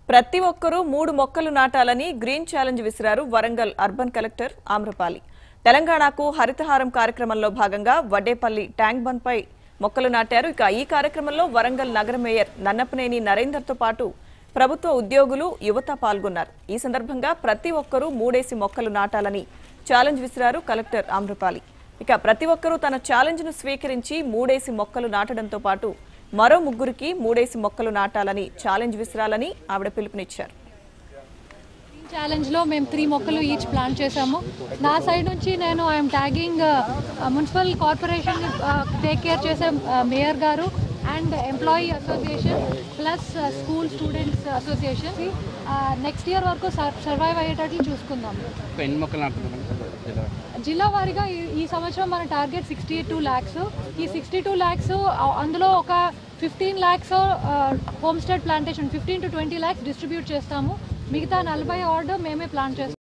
ప్రతి ఒక్కరూ మూడు మొక్కలు నాటాలని గ్రీన్ ఛాలెంజ్ విసిరారు వరంగల్ అర్బన్ కలెక్టర్ ఆమ్రపాలి తెలంగాణకు హరితహారం కార్యక్రమంలో భాగంగా వడ్డేపల్లి ట్యాంక్ బండ్ పై మొక్కలు నాటారు ఇక ఈ కార్యక్రమంలో వరంగల్ నగర మేయర్ నన్నపనేని నరేందర్తో పాటు ప్రభుత్వ ఉద్యోగులు యువత పాల్గొన్నారు ఈ సందర్భంగా ప్రతి ఒక్కరూ మూడేసి మొక్కలు నాటాలని ఛాలెంజ్ విసిరారు కలెక్టర్ ఆమ్రపాలి ఇక ప్రతి ఒక్కరూ తన ఛాలెంజ్ ను స్వీకరించి మూడేసి మొక్కలు నాటడంతో పాటు మరో ముగ్గురికి మూడేసి మొక్కలు నాటాలని ఛాలెంజ్ విసిరాలని ఆవిడ పిలుపునిచ్చారు ఛాలెంజ్ లో మేము త్రీ మొక్కలు ఈచ్ ప్లాన్ చేశాము నా సైడ్ నుంచి నేను I'm tagging municipal corporation take care చేసే మేయర్ గారు and employee association plus school students association next year వరకు సర్వైవ్ అయ్యేటట్లు చూసుకుందాం ఒక ఎన్ని మొక్కలు నాటుకుంటాం జిల్లా వారీగా ఈ- ఈ సంవత్సరం మన టార్గెట్ సిక్స్టీ టూ ల్యాక్స్ ఈ సిక్స్టీ టూ ల్యాక్స్ అందులో ఒక fifteen lakhs home state plantation fifteen to twenty lakhs distribute చేస్తాము మిగతా నలభై ఆర్డర్ మేమే ప్లాన్ చేస్తాం